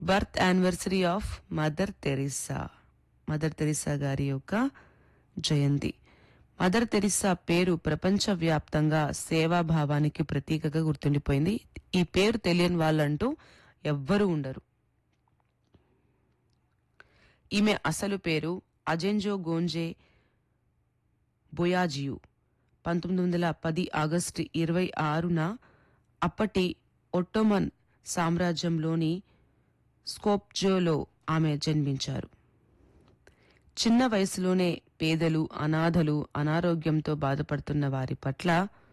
birth anniversary of mother Teresa mother Teresa గారి యొక్క జయంతి mother Teresa పేరు ప్రపంచవ్యాప్తంగా సేవాభావానికి ప్రతీకగా గుర్తుండిపోయింది ఈ పేరు తెలియని వాళ్ళంటూ ఎవ్వరూ ఉండరు ఈమె అసలు పేరు అజెంజో గోంజే బొయాజియు పంతొమ్మిది వందల పది ఆగస్టు ఇరవై ఆరున అప్పటి ఒట్టోమన్ సామ్రాజ్యంలోని స్కోప్జోలో ఆమె జన్మించారు చిన్న వయసులోనే పేదలు అనాథలు అనారోగ్యంతో బాధపడుతున్న వారి పట్ల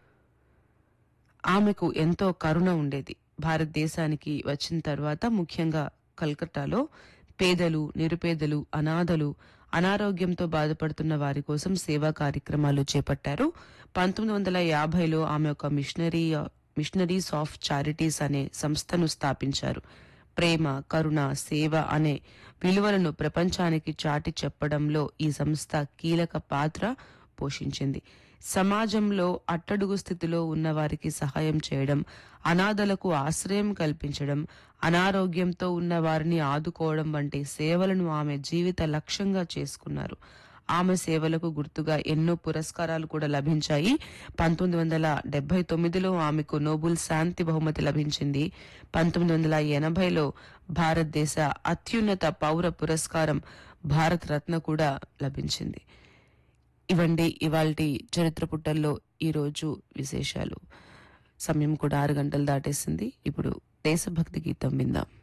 ఆమెకు ఎంతో కరుణ ఉండేది భారతదేశానికి వచ్చిన తర్వాత ముఖ్యంగా కల్కట్టాలో పేదలు నిరుపేదలు అనాథలు అనారోగ్యంతో బాధపడుతున్న వారి కోసం సేవా కార్యక్రమాలు చేపట్టారు పంతొమ్మిది వందల యాభైలో ఆమె ఒక మిషనరీ మిషనరీస్ ఆఫ్ చారిటీస్ అనే సంస్థను స్థాపించారు ప్రేమ కరుణ సేవ అనే విలువలను ప్రపంచానికి చాటి చెప్పడంలో ఈ సంస్థ కీలక పాత్ర పోషించింది సమాజంలో అట్టడుగు స్థితిలో ఉన్న వారికి సహాయం చేయడం అనాథలకు ఆశ్రయం కల్పించడం అనారోగ్యంతో ఉన్న వారిని ఆదుకోవడం వంటి సేవలను ఆమె జీవిత లక్ష్యంగా చేసుకున్నారు ఆమె సేవలకు గుర్తుగా ఎన్నో పురస్కారాలు కూడా లభించాయి పంతొమ్మిది వందల డెబ్బై తొమ్మిదిలో ఆమెకు నోబుల్ శాంతి బహుమతి లభించింది పంతొమ్మిది వందల ఎనభైలో భారతదేశ అత్యున్నత పౌర పురస్కారం భారత రత్న కూడా లభించింది ఇవండి ఇవాల్టి చరిత్ర పుటల్లో ఈరోజు విశేషాలు సమయం కూడా ఆరు గంటలు దాటేసింది ఇప్పుడు దేశభక్తి గీతం విందాం